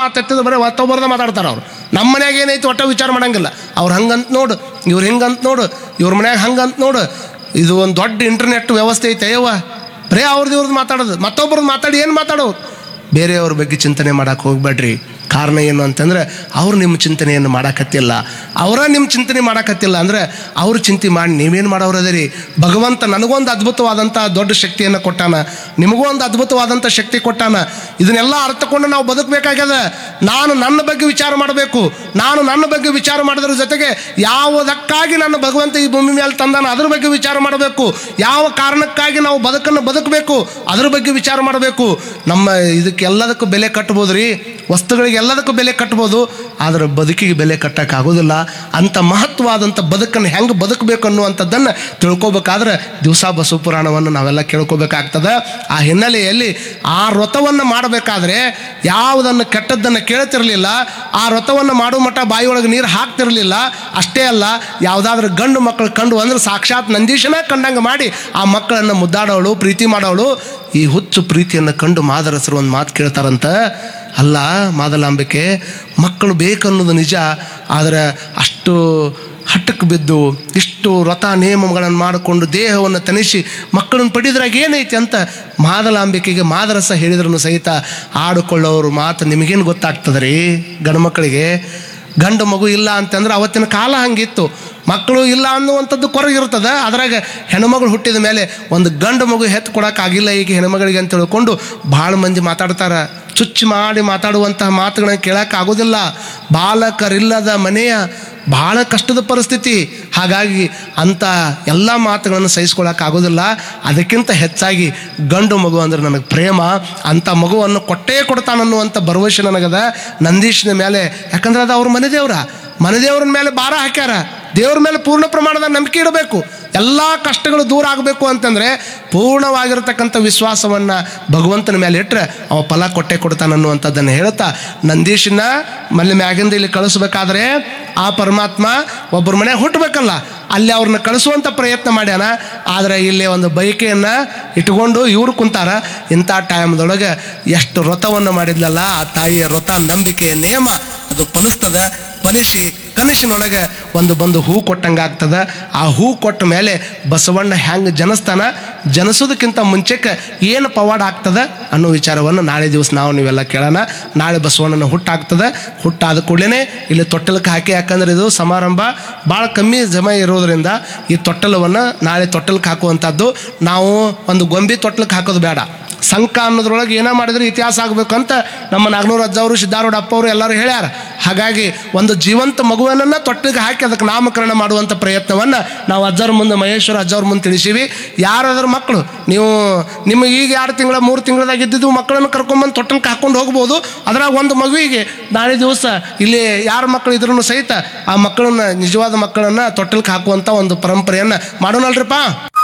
ಮಾತು ಎತ್ತಿದ್ರೆ ಬರೀ ಒತ್ತೊಬ್ಬರದ ಮಾತಾಡ್ತಾರೆ ಅವ್ರು ನಮ್ಮ ಮನ್ಯಾಗ ಏನೈತಿ ಒಟ್ಟ ವಿಚಾರ ಮಾಡಂಗಿಲ್ಲ ಅವ್ರು ಹಂಗಂತ ನೋಡು ಇವ್ರು ಹಿಂಗಂತ ನೋಡು ಇವ್ರ ಮನ್ಯಾಗ ಹಂಗಂತ ನೋಡು ಇದು ಒಂದು ದೊಡ್ಡ ಇಂಟರ್ನೆಟ್ ವ್ಯವಸ್ಥೆ ಐತೆ ಅಯ್ಯವ್ವ ಬರೀ ಅವ್ರದ್ದು ಇವ್ರದ್ದು ಮಾತಾಡೋದು ಮತ್ತೊಬ್ರದ್ದು ಮಾತಾಡಿ ಏನು ಮಾತಾಡೋದು ಬೇರೆಯವ್ರ ಬಗ್ಗೆ ಚಿಂತನೆ ಮಾಡಕ್ಕೆ ಹೋಗ್ಬೇಡ್ರಿ ಕಾರಣ ಏನು ಅಂತಂದ್ರೆ ಅವ್ರು ನಿಮ್ಮ ಚಿಂತನೆಯನ್ನು ಮಾಡಕತ್ತಿಲ್ಲ ಅವರ ನಿಮ್ಮ ಚಿಂತನೆ ಮಾಡಕತ್ತಿಲ್ಲ ಅಂದ್ರೆ ಅವ್ರು ಚಿಂತೆ ಮಾಡಿ ನೀವೇನು ಮಾಡೋರು ಅದರಿ ಭಗವಂತ ನನಗೊಂದು ಅದ್ಭುತವಾದಂಥ ದೊಡ್ಡ ಶಕ್ತಿಯನ್ನು ಕೊಟ್ಟಾನ ನಿಮಗೂ ಒಂದು ಅದ್ಭುತವಾದಂಥ ಶಕ್ತಿ ಕೊಟ್ಟಾನ ಇದನ್ನೆಲ್ಲ ಅರ್ಥಕೊಂಡು ನಾವು ಬದುಕಬೇಕಾಗ್ಯದ ನಾನು ನನ್ನ ಬಗ್ಗೆ ವಿಚಾರ ಮಾಡಬೇಕು ನಾನು ನನ್ನ ಬಗ್ಗೆ ವಿಚಾರ ಮಾಡೋದ್ರ ಜೊತೆಗೆ ಯಾವುದಕ್ಕಾಗಿ ನನ್ನ ಭಗವಂತ ಈ ಭೂಮಿ ಮೇಲೆ ತಂದಾನ ಅದ್ರ ಬಗ್ಗೆ ವಿಚಾರ ಮಾಡಬೇಕು ಯಾವ ಕಾರಣಕ್ಕಾಗಿ ನಾವು ಬದುಕನ್ನು ಬದುಕಬೇಕು ಅದ್ರ ಬಗ್ಗೆ ವಿಚಾರ ಮಾಡಬೇಕು ನಮ್ಮ ಇದಕ್ಕೆಲ್ಲದಕ್ಕೂ ಬೆಲೆ ಕಟ್ಬೋದು ರೀ ವಸ್ತುಗಳಿಗೆ ಎಲ್ಲದಕ್ಕೂ ಬೆಲೆ ಕಟ್ಬೋದು ಆದರೆ ಬದುಕಿಗೆ ಬೆಲೆ ಕಟ್ಟಕ್ಕಾಗೋದಿಲ್ಲ ಅಂಥ ಮಹತ್ವವಾದಂಥ ಬದುಕನ್ನು ಹೆಂಗೆ ಬದುಕಬೇಕು ಅನ್ನುವಂಥದ್ದನ್ನು ತಿಳ್ಕೊಬೇಕಾದ್ರೆ ದಿವಸ ಬಸವ ಪುರಾಣವನ್ನು ನಾವೆಲ್ಲ ಕೇಳ್ಕೊಬೇಕಾಗ್ತದೆ ಆ ಹಿನ್ನೆಲೆಯಲ್ಲಿ ಆ ವ್ರತವನ್ನು ಮಾಡಬೇಕಾದ್ರೆ ಯಾವುದನ್ನು ಕೆಟ್ಟದ್ದನ್ನು ಕೇಳ್ತಿರಲಿಲ್ಲ ಆ ವ್ರತವನ್ನು ಮಾಡೋ ಮಟ್ಟ ಬಾಯಿಯೊಳಗೆ ನೀರು ಹಾಕ್ತಿರಲಿಲ್ಲ ಅಷ್ಟೇ ಅಲ್ಲ ಯಾವುದಾದ್ರೂ ಗಂಡು ಮಕ್ಕಳು ಕಂಡು ಅಂದ್ರೆ ಸಾಕ್ಷಾತ್ ನಂದೀಶನ ಕಂಡಂಗೆ ಮಾಡಿ ಆ ಮಕ್ಕಳನ್ನು ಮುದ್ದಾಡೋಳು ಪ್ರೀತಿ ಮಾಡೋಳು ಈ ಹುಚ್ಚು ಪ್ರೀತಿಯನ್ನು ಕಂಡು ಮಾದರಸರು ಒಂದು ಮಾತು ಕೇಳ್ತಾರಂತ ಅಲ್ಲ ಮಾದಲಾಂಬಿಕೆ ಮಕ್ಕಳು ಬೇಕನ್ನೋದು ನಿಜ ಆದರೆ ಅಷ್ಟು ಹಟ್ಟಕ್ಕೆ ಬಿದ್ದು ಇಷ್ಟು ವ್ರತ ನಿಯಮಗಳನ್ನು ಮಾಡಿಕೊಂಡು ದೇಹವನ್ನು ತನಿಸಿ ಮಕ್ಕಳನ್ನು ಪಡೆದ್ರಾಗ ಏನೈತಿ ಅಂತ ಮಾದಲಾಂಬಿಕೆಗೆ ಮಾದರಸ ಹೇಳಿದ್ರು ಸಹಿತ ಆಡಿಕೊಳ್ಳೋರು ಮಾತು ನಿಮಗೇನು ಗೊತ್ತಾಗ್ತದೆ ರೀ ಗಂಡು ಮಕ್ಕಳಿಗೆ ಗಂಡು ಮಗು ಇಲ್ಲ ಅಂತಂದ್ರೆ ಅವತ್ತಿನ ಕಾಲ ಹಂಗಿತ್ತು ಮಕ್ಕಳು ಇಲ್ಲ ಅನ್ನುವಂಥದ್ದು ಕೊರಗಿರ್ತದೆ ಅದ್ರಾಗ ಹೆಣ್ಮಗಳು ಹುಟ್ಟಿದ ಮೇಲೆ ಒಂದು ಗಂಡು ಮಗು ಹೆತ್ತು ಕೊಡೋಕ್ಕಾಗಿಲ್ಲ ಈಗ ಹೆಣ್ಮಗಳಿಗೆ ಅಂತ ತಿಳ್ಕೊಂಡು ಭಾಳ ಮಂದಿ ಮಾತಾಡ್ತಾರೆ ಚುಚ್ಚು ಮಾಡಿ ಮಾತಾಡುವಂತಹ ಮಾತುಗಳನ್ನ ಕೇಳೋಕ್ಕಾಗೋದಿಲ್ಲ ಬಾಲಕರಿಲ್ಲದ ಮನೆಯ ಭಾಳ ಕಷ್ಟದ ಪರಿಸ್ಥಿತಿ ಹಾಗಾಗಿ ಅಂಥ ಎಲ್ಲ ಮಾತುಗಳನ್ನು ಸಹಿಸ್ಕೊಳ್ಳೋಕ್ಕಾಗೋದಿಲ್ಲ ಅದಕ್ಕಿಂತ ಹೆಚ್ಚಾಗಿ ಗಂಡು ಮಗು ಅಂದ್ರೆ ನನಗೆ ಪ್ರೇಮ ಅಂಥ ಮಗುವನ್ನು ಕೊಟ್ಟೇ ಕೊಡ್ತಾನನ್ನುವಂಥ ಭರವಸೆ ನನಗದ ನಂದೀಶನ ಮೇಲೆ ಯಾಕಂದ್ರೆ ಅದು ಅವ್ರ ಮನೆ ದೇವ್ರ ಮನೆ ದೇವ್ರ ಮೇಲೆ ಭಾರ ಹಾಕ್ಯಾರ ದೇವ್ರ ಮೇಲೆ ಪೂರ್ಣ ಪ್ರಮಾಣದ ನಂಬಿಕೆ ಇಡಬೇಕು ಎಲ್ಲ ಕಷ್ಟಗಳು ದೂರ ಆಗಬೇಕು ಅಂತಂದರೆ ಪೂರ್ಣವಾಗಿರತಕ್ಕಂಥ ವಿಶ್ವಾಸವನ್ನು ಭಗವಂತನ ಮೇಲೆ ಇಟ್ಟರೆ ಅವ ಫಲ ಕೊಟ್ಟೆ ಕೊಡ್ತಾನನ್ನುವಂಥದ್ದನ್ನು ಹೇಳ್ತಾ ನಂದೀಶನ ಮಲ್ಲಿ ಮ್ಯಾಗಿಂದ ಇಲ್ಲಿ ಕಳಿಸ್ಬೇಕಾದ್ರೆ ಆ ಪರಮಾತ್ಮ ಒಬ್ಬರ ಮನೆ ಹುಟ್ಟಬೇಕಲ್ಲ ಅಲ್ಲಿ ಅವ್ರನ್ನ ಕಳಿಸುವಂಥ ಪ್ರಯತ್ನ ಮಾಡ್ಯಾನ ಆದರೆ ಇಲ್ಲಿ ಒಂದು ಬಯಕೆಯನ್ನು ಇಟ್ಕೊಂಡು ಇವರು ಕುಂತಾರ ಇಂಥ ಟೈಮ್ದೊಳಗೆ ಎಷ್ಟು ವ್ರತವನ್ನು ಮಾಡಿದ್ಲಲ್ಲ ಆ ತಾಯಿಯ ವ್ರತ ನಂಬಿಕೆ ನೇಮ ಅದು ಫಲಿಸ್ತದ ಫಲಿಸಿ ಕನಸಿನೊಳಗೆ ಒಂದು ಬಂದು ಹೂ ಕೊಟ್ಟಂಗೆ ಆಗ್ತದ ಆ ಹೂ ಕೊಟ್ಟ ಮೇಲೆ ಬಸವಣ್ಣ ಹೆಂಗೆ ಜನಿಸ್ತಾನ ಜನಿಸೋದಕ್ಕಿಂತ ಮುಂಚೆಕ್ಕೆ ಏನು ಪವಾಡ ಆಗ್ತದ ಅನ್ನೋ ವಿಚಾರವನ್ನು ನಾಳೆ ದಿವಸ ನಾವು ನೀವೆಲ್ಲ ಕೇಳೋಣ ನಾಳೆ ಬಸವಣ್ಣನ ಹುಟ್ಟಾಗ್ತದೆ ಹುಟ್ಟಾದ ಕೂಡಲೇ ಇಲ್ಲಿ ತೊಟ್ಟಲಕ್ಕೆ ಹಾಕಿ ಯಾಕಂದ್ರೆ ಇದು ಸಮಾರಂಭ ಭಾಳ ಕಮ್ಮಿ ಜಮ ಇರೋದ್ರಿಂದ ಈ ತೊಟ್ಟಲವನ್ನು ನಾಳೆ ತೊಟ್ಟಲಕ್ಕೆ ಹಾಕುವಂಥದ್ದು ನಾವು ಒಂದು ಗೊಂಬಿ ತೊಟ್ಟಲಕ್ಕೆ ಹಾಕೋದು ಬೇಡ ಸಂಕ ಅನ್ನೋದ್ರೊಳಗೆ ಏನೋ ಮಾಡಿದ್ರೆ ಇತಿಹಾಸ ಆಗಬೇಕಂತ ನಮ್ಮ ನಾಗನೂರು ಅಜ್ಜವರು ಸಿದ್ದಾರೂಢ ಅಪ್ಪವರು ಎಲ್ಲರೂ ಹೇಳ್ಯಾರ ಹಾಗಾಗಿ ಒಂದು ಜೀವಂತ ಮಗುವನ್ನ ತೊಟ್ಟಿಗೆ ಹಾಕಿ ಅದಕ್ಕೆ ನಾಮಕರಣ ಮಾಡುವಂಥ ಪ್ರಯತ್ನವನ್ನು ನಾವು ಅಜ್ಜರ ಮುಂದೆ ಮಹೇಶ್ವರ ಅಜ್ಜವ್ರ ಮುಂದೆ ತಿಳಿಸೀವಿ ಯಾರಾದ್ರೂ ಮಕ್ಕಳು ನೀವು ನಿಮಗೆ ಈಗ ಎರಡು ತಿಂಗಳ ಮೂರು ತಿಂಗಳದಾಗ ಇದ್ದಿದ್ದು ಮಕ್ಕಳನ್ನು ಕರ್ಕೊಂಬಂದು ತೊಟ್ಟಲ್ಗೆ ಹಾಕೊಂಡು ಹೋಗ್ಬೋದು ಅದ್ರಾಗ ಒಂದು ಮಗುವಿಗೆ ನಾಳೆ ದಿವಸ ಇಲ್ಲಿ ಯಾರ ಮಕ್ಕಳು ಇದ್ರೂ ಸಹಿತ ಆ ಮಕ್ಕಳನ್ನ ನಿಜವಾದ ಮಕ್ಕಳನ್ನು ತೊಟ್ಟಲ್ಗೆ ಹಾಕುವಂಥ ಒಂದು ಪರಂಪರೆಯನ್ನು ಮಾಡೋಣಲ್ರಿಪ್ಪ